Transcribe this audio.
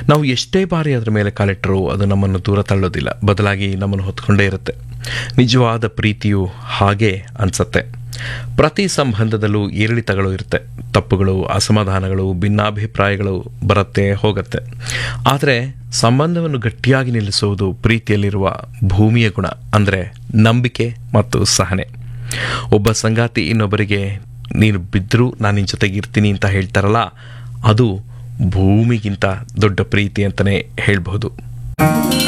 ನಾವು ಎಷ್ಟೇ ಬಾರಿ ಅದರ ಮೇಲೆ ಕಾಲಿಟ್ಟರೂ ಅದು ನಮ್ಮನ್ನು ದೂರ ತಳ್ಳೋದಿಲ್ಲ ಬದಲಾಗಿ ನಮ್ಮನ್ನು ಹೊತ್ಕೊಂಡೇ ಇರುತ್ತೆ ನಿಜವಾದ ಪ್ರೀತಿಯು ಹಾಗೆ ಅನ್ಸತ್ತೆ ಪ್ರತಿ ಸಂಬಂಧದಲ್ಲೂ ಏರಿಳಿತಗಳು ಇರುತ್ತೆ ತಪ್ಪುಗಳು ಅಸಮಾಧಾನಗಳು ಭಿನ್ನಾಭಿಪ್ರಾಯಗಳು ಬರುತ್ತೆ ಹೋಗುತ್ತೆ ಆದರೆ ಸಂಬಂಧವನ್ನು ಗಟ್ಟಿಯಾಗಿ ನಿಲ್ಲಿಸುವುದು ಪ್ರೀತಿಯಲ್ಲಿರುವ ಭೂಮಿಯ ಗುಣ ಅಂದರೆ ನಂಬಿಕೆ ಮತ್ತು ಸಹನೆ ಒಬ್ಬ ಸಂಗಾತಿ ಇನ್ನೊಬ್ಬರಿಗೆ ನೀನು ಬಿದ್ದರೂ ನಾನು ನಿನ್ನ ಜೊತೆಗೆ ಇರ್ತೀನಿ ಅಂತ ಹೇಳ್ತಾರಲ್ಲ ಅದು ಭೂಮಿಗಿಂತ ದೊಡ್ಡ ಪ್ರೀತಿ ಅಂತಲೇ ಹೇಳ್ಬಹುದು